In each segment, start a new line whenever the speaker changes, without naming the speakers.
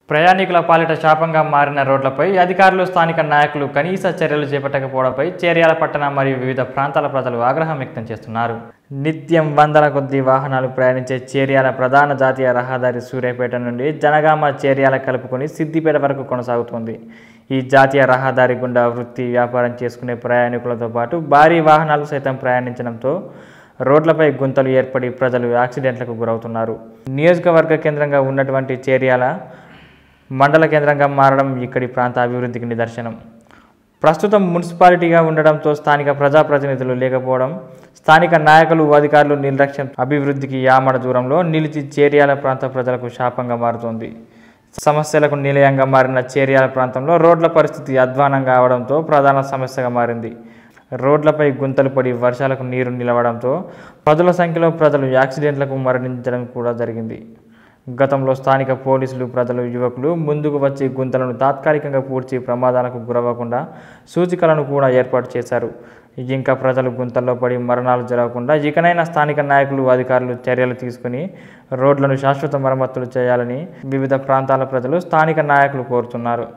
ప్రయాణికుల పాలిట శాపంగా మారిన రోడ్లపై అధికారులు స్థానిక నాయకులు కనీస చర్యలు చేపట్టకపోవడంపై చేర్యాల పట్టణ మరియు వివిధ ప్రాంతాల ప్రజలు ఆగ్రహం వ్యక్తం చేస్తున్నారు నిత్యం వందల కొద్ది వాహనాలు ప్రయాణించే చేర్యాల ప్రధాన జాతీయ రహదారి సూర్యాపేట నుండి జనగామ చేర్యాల కలుపుకొని సిద్దిపేట వరకు కొనసాగుతుంది ఈ జాతీయ రహదారి గుండా వృత్తి వ్యాపారం చేసుకునే ప్రయాణికులతో పాటు భారీ వాహనాలు సైతం ప్రయాణించడంతో రోడ్లపై గుంతలు ఏర్పడి ప్రజలు యాక్సిడెంట్లకు గురవుతున్నారు నియోజకవర్గ కేంద్రంగా ఉన్నటువంటి చేర్యాల మండల కేంద్రంగా మారడం ఇక్కడి ప్రాంత అభివృద్ధికి నిదర్శనం ప్రస్తుతం మున్సిపాలిటీగా ఉండడంతో స్థానిక ప్రజాప్రతినిధులు లేకపోవడం స్థానిక నాయకులు అధికారులు నిర్లక్ష్యం అభివృద్ధికి యామడ దూరంలో నిలిచి చేర్యాల ప్రాంత ప్రజలకు శాపంగా మారుతోంది సమస్యలకు నిలయంగా మారిన చేర్యాల ప్రాంతంలో రోడ్ల పరిస్థితి అధ్వానంగా అవడంతో ప్రధాన సమస్యగా మారింది రోడ్లపై గుంతలు పడి వర్షాలకు నీరు నిలవడంతో పదుల సంఖ్యలో ప్రజలు యాక్సిడెంట్లకు మరణించడం కూడా జరిగింది గతంలో స్థానిక పోలీసులు ప్రజలు యువకులు ముందుకు వచ్చి గుంతలను తాత్కాలికంగా పూడ్చి ప్రమాదాలకు గురవ్వకుండా సూచికలను కూడా ఏర్పాటు చేశారు ఇంకా ప్రజలు గుంతల్లో పడి మరణాలు జరగకుండా ఇకనైనా స్థానిక నాయకులు అధికారులు చర్యలు తీసుకుని రోడ్లను శాశ్వత మరమ్మతులు చేయాలని వివిధ ప్రాంతాల ప్రజలు స్థానిక నాయకులు కోరుతున్నారు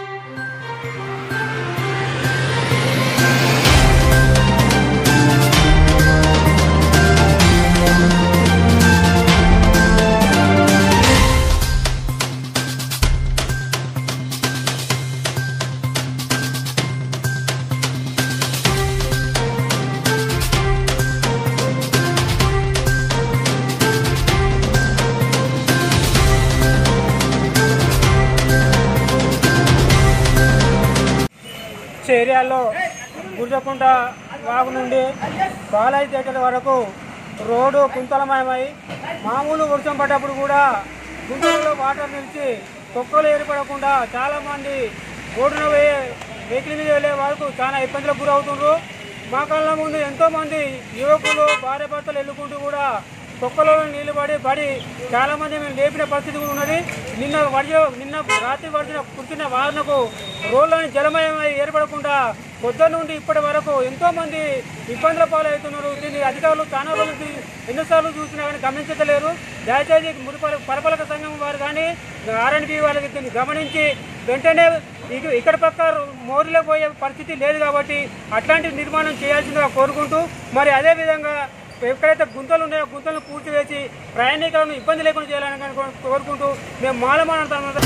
ఏరియాలో గుర్జకుంట వాగు నుండి బాలాజీ థియేటర్ వరకు రోడ్డు కుంతలమయమై మామూలు వర్షం పడ్డప్పుడు కూడా గుంతలలో వాటర్ నిలిచి తొక్కలు ఏర్పడకుండా చాలామంది రోడ్డున పోయే వెహికల్ మీద వెళ్ళే వరకు చాలా ఇబ్బందులకు గురవుతుండ్రు మా కళ్ళ ముందు ఎంతోమంది యువకులు భార్య భర్తలు వెళ్ళుకుంటూ కూడా తొక్కలో నీళ్లు పడి పడి చాలా మంది మేము లేపిన పరిస్థితి కూడా ఉన్నది నిన్న వడి నిన్న రాత్రి పడిన కుట్టిన వాహనకు రోడ్లని జలమయమై ఏర్పడకుండా పొద్దు నుండి ఇప్పటి వరకు ఎంతో మంది ఇబ్బందుల పాలవుతున్నారు దీన్ని అధికారులు చాలా రోజులు చూ- ఎన్నోసార్లు చూసినా కానీ గమనించలేరు దయచేసి మురిపల పరపలక సంఘం వారు కానీ ఆర్ఎన్బి వాళ్ళకి దీన్ని గమనించి వెంటనే ఇక- ఇక్కడ పక్క మోరిలో పోయే పరిస్థితి లేదు కాబట్టి అట్లాంటి నిర్మాణం చేయాల్సిందిగా కోరుకుంటూ మరి అదేవిధంగా ఎక్కడైతే గుంతలు ఉన్నాయో గుంతలను పూర్తి వేసి ప్రయాణికులను ఇబ్బంది లేకుండా చేయాలని కనుక కోరుకుంటూ మేము మాలమానంతా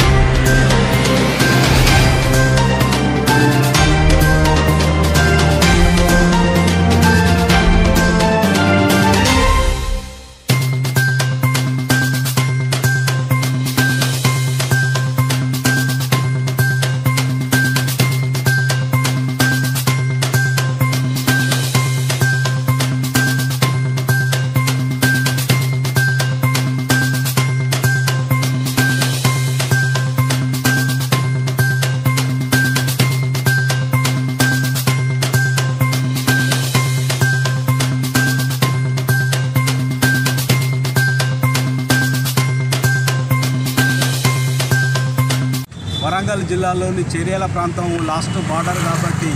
వరంగల్ జిల్లాలోని చేర్యాల ప్రాంతం లాస్ట్ బార్డర్ కాబట్టి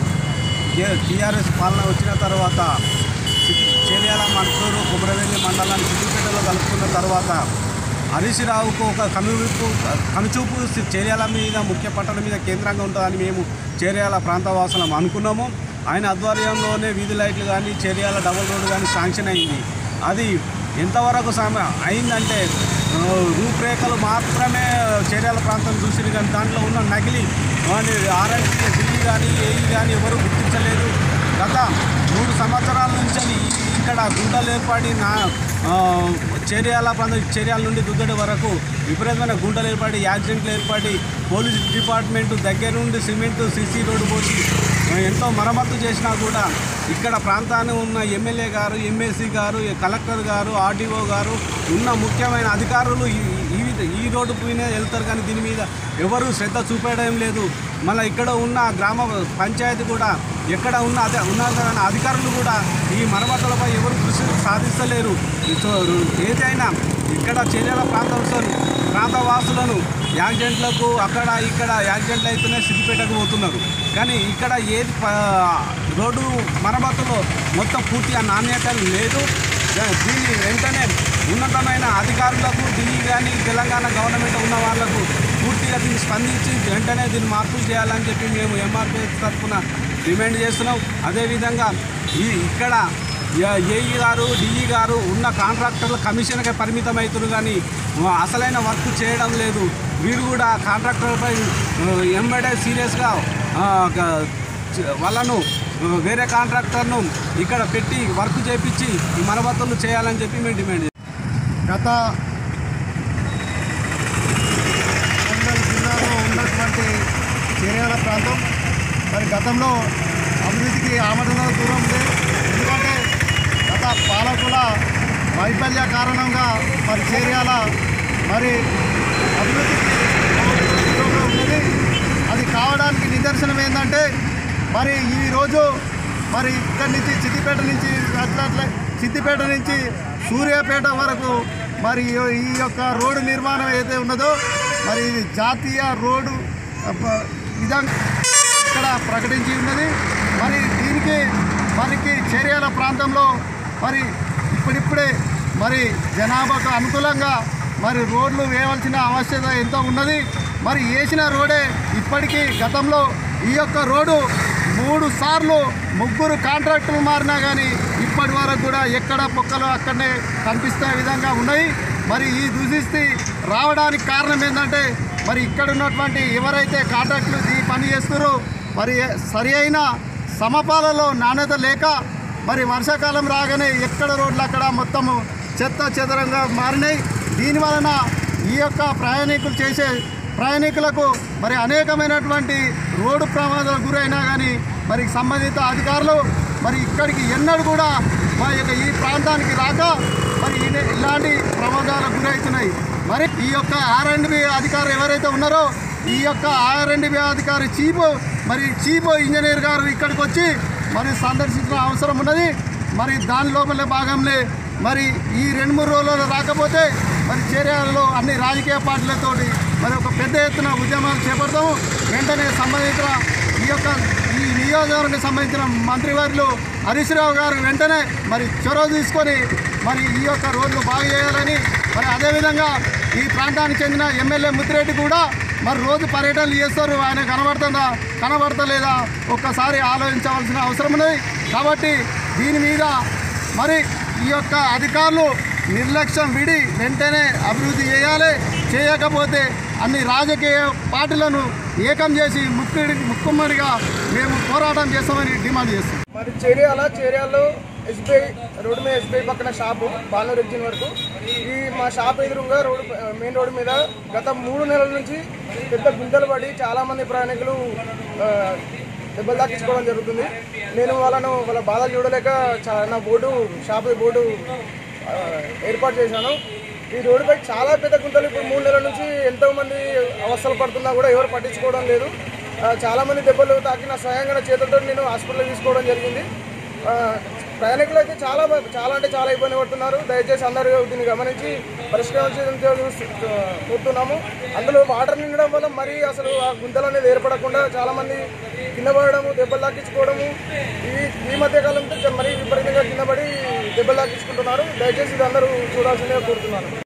టీఆర్ఎస్ పాలన వచ్చిన తర్వాత సి- చేర్యాల మంటూరు కుమరవెల్లి మండలాన్ని సిద్దిపేటలో కలుపుకున్న తర్వాత హరీష్ రావుకు ఒక కనువిప్పు కనుచూపు సి- చేర్యాల మీద ముఖ్య పట్టణం మీద కేంద్రంగా ఉంటుందని మేము చేర్యాల ప్రాంతవాసులం అనుకున్నాము ఆయన ఆధ్వర్యంలోనే వీధి లైట్లు కానీ చేర్యాల డబుల్ రోడ్డు కానీ శాంక్షన్ అయింది అది ఎంతవరకు సమ అయిందంటే ఆ, రూపురేఖలు మాత్రమే చేర్యాల ప్రాంతం చూసిరు కానీ దాంట్లో ఉన్న నకిలీ ఆర్ఎంపీ ఢిల్లీ కానీ ఏఈ కానీ ఎవరు గుర్తించలేదు గత మూడు సంవత్సరాల నుంచి ఇక్కడ గుంటలు ఏర్పడి నా ఆ, చేర్యాల ప్రాంతం చేర్యాల నుండి దుద్దడి వరకు విపరీతమైన గుంటలు ఏర్పడి యాక్సిడెంట్లు ఏర్పడి పోలీస్ డిపార్ట్మెంట్ దగ్గర నుండి సిమెంట్ సిసి రోడ్డు పోసి ఆ, ఎంతో మరమ్మతు చేసినా కూడా ఇక్కడ ప్రాంతాన్ని ఉన్న ఎమ్మెల్యే గారు ఎమ్మెల్సీ గారు కలెక్టర్ గారు ఆర్డీఓ గారు ఉన్న ముఖ్యమైన అధికారులు ఈ ఈ- ఈ రోడ్డు పైన వెళ్తారు కానీ దీని మీద ఎవరు శ్రద్ధ చూపేయడం లేదు మళ్ళీ ఇక్కడ ఉన్న గ్రామ పంచాయతీ కూడా ఎక్కడ ఉన్న అదే ఉన్నతమైన అధికారులు కూడా ఈ మరమ్మతులపై ఎవరు దృష్టి సాధిస్తలేరు సో ఏదైనా ఇక్కడ చర్యల ప్రాంత ప్రాంతవాసులను యాక్సిడెంట్లకు అక్కడ ఇక్కడ యాక్సిడెంట్లు అయితేనే సిద్దిపేటకు పోతున్నారు కానీ ఇక్కడ ఏది ప- రోడ్డు మరమ్మతులో మొత్తం పూర్తిగా నాణ్యత లేదు దీన్ని వెంటనే ఉన్నతమైన అధికారులకు ఢిల్లీ కానీ తెలంగాణ గవర్నమెంట్ ఉన్న వాళ్లకు ఇమీడియట్గా దీన్ని స్పందించి వెంటనే దీన్ని మార్పులు చేయాలని చెప్పి మేము ఎంఆర్పిఎస్ తరఫున డిమాండ్ చేస్తున్నాం అదేవిధంగా ఈ ఇక్కడ ఏఈ గారు డిఈ గారు ఉన్న కాంట్రాక్టర్ల కమిషన్కే పరిమితం అవుతున్నారు కానీ అసలైన వర్క్ చేయడం లేదు వీరు కూడా కాంట్రాక్టర్పై ఎంబడే సీరియస్గా ఆ, గ- చ- వాళ్ళను ఆ, వేరే కాంట్రాక్టర్ను ఇక్కడ పెట్టి వర్క్ చేపించి ఈ మరమ్మతులు చేయాలని చెప్పి మేము డిమాండ్ చేస్తాం
గత వరంగల్ జిల్లాలో ఉన్నటువంటి చేరేల ప్రాంతం మరి గతంలో అభివృద్ధికి ఆమదన దూరం ఉంది ఎందుకంటే గత పాలకుల వైఫల్య కారణంగా మరి చేర్యాల మరి అభివృద్ధికి దూరంలో ఉన్నది అది కావడానికి నిదర్శనం ఏంటంటే మరి ఈరోజు మరి ఇక్కడి నుంచి సిద్దిపేట నుంచి అట్లా అట్లా సిద్దిపేట నుంచి సూర్యాపేట వరకు మరి ఈ- ఈ యొక్క రోడ్డు నిర్మాణం ఏదైతే ఉన్నదో మరి ఇది జాతీయ రోడ్డు అబ్బ, విధంగా ఇక్కడ ప్రకటించి ఉన్నది మరి దీనికి మనకి చర్యల ప్రాంతంలో మరి ఇప్పుడిప్పుడే మరి జనాభాకు అనుకూలంగా మరి రోడ్లు వేయవలసిన ఆవశ్యకత ఎంతో ఉన్నది మరి వేసిన రోడే ఇప్పటికీ గతంలో ఈ యొక్క రోడ్డు మూడు సార్లు ముగ్గురు కాంట్రాక్టులు మారినా కానీ ఇప్పటి వరకు కూడా ఎక్కడ పొక్కలు అక్కడనే కనిపిస్తే విధంగా ఉన్నాయి మరి ఈ దుస్థితి రావడానికి కారణం ఏంటంటే మరి ఇక్కడ ఉన్నటువంటి ఎవరైతే కాంట్రాక్టులు ఈ పని చేస్తారో మరి సరి అయిన సమపాలలో నాణ్యత లేక మరి వర్షాకాలం రాగానే ఎక్కడ రోడ్లు అక్కడ మొత్తము చెత్త చెదరంగా మారినాయి దీని వలన ఈ యొక్క ప్రయాణికులు చేసే ప్రయాణికులకు మరి అనేకమైనటువంటి రోడ్డు ప్రమాదాలకు గురైనా కానీ మరి సంబంధిత అధికారులు మరి ఇక్కడికి ఎన్నడూ కూడా మా యొక్క ఈ ప్రాంతానికి రాక మరి ఈ- ఇలాంటి ప్రమాదాలకు గురవుతున్నాయి మరి ఈ యొక్క ఆర్ అండ్ బి అధికారులు ఎవరైతే ఉన్నారో ఈ యొక్క ఆర్ అండ్ బి అధికారి చీఫ్ మరి చీఫ్ ఇంజనీర్ గారు ఇక్కడికి వచ్చి మరి సందర్శించిన అవసరం ఉన్నది మరి దాని లోపల భాగంలో మరి ఈ రెండు మూడు రోజుల్లో రాకపోతే మరి చర్యలలో అన్ని రాజకీయ పార్టీలతోటి మరి ఒక పెద్ద ఎత్తున ఉద్యమాలు చేపడతాము వెంటనే సంబంధిత ఈ యొక్క ఈ నియోజకవర్గానికి సంబంధించిన మంత్రివర్యులు హరీష్ రావు గారు వెంటనే మరి చొరవ తీసుకొని మరి ఈ యొక్క రోడ్లు బాగు చేయాలని మరి అదేవిధంగా ఈ ప్రాంతానికి చెందిన ఎమ్మెల్యే ముద్దిరెడ్డి కూడా మరి రోజు పర్యటనలు చేస్తారు ఆయన కనబడుతుందా కనబడతలేదా ఒక్కసారి ఆలోచించవలసిన అవసరం ఉన్నది కాబట్టి దీని మీద మరి ఈ యొక్క అధికారులు నిర్లక్ష్యం విడి వెంటనే అభివృద్ధి చేయాలి చేయకపోతే అన్ని రాజకీయ పార్టీలను ఏకం చేసి ముక్కుడి ముక్కుమ్మడిగా మేము పోరాటం చేస్తామని డిమాండ్ చేస్తాం
మరి చేరియాల చేరియాలో ఎస్బీఐ రోడ్డు మీద ఎస్బీఐ పక్కన షాపు బాలనూరు ఎగ్జిన్ వరకు ఈ మా షాప్ ఎదురుగా రోడ్డు మెయిన్ రోడ్డు మీద గత మూడు నెలల నుంచి పెద్ద గుంతలు పడి చాలామంది ప్రయాణికులు ఆ, దెబ్బలు తాకించుకోవడం జరుగుతుంది నేను వాళ్ళను వాళ్ళ బాధలు చూడలేక చా- నా బోర్డు షాప్ బోర్డు ఆ, ఏర్పాటు చేశాను ఈ రోడ్డుపై చాలా పెద్ద గుంతలు ఇప్పుడు మూడు నెలల నుంచి ఎంతో మంది అవస్థలు పడుతున్నా కూడా ఎవరు పట్టించుకోవడం లేదు ఆ, చాలా మంది దెబ్బలు తాకిన స్వయంగా నా చేతులతో నేను హాస్పిటల్ తీసుకోవడం జరిగింది ఆ, ప్రయాణికులు అయితే చాలా బ- చాలా అంటే చాలా ఇబ్బంది పడుతున్నారు దయచేసి అందరూ దీన్ని గమనించి పరిష్కరించేందుకు ఆ, కోరుతున్నాము అందులో వాటర్ నిండడం వల్ల మరీ అసలు ఆ గుంతలు అనేది ఏర్పడకుండా చాలా మంది కింద పడడము దెబ్బలు తాకించుకోవడము ఈ ఈ మధ్య కాలంలో మరీ విపరీతంగా కింద పడి దెబ్బలు తాకించుకుంటున్నారు దయచేసి ఇది అందరూ చూడాల్సిందిగా కోరుతున్నాను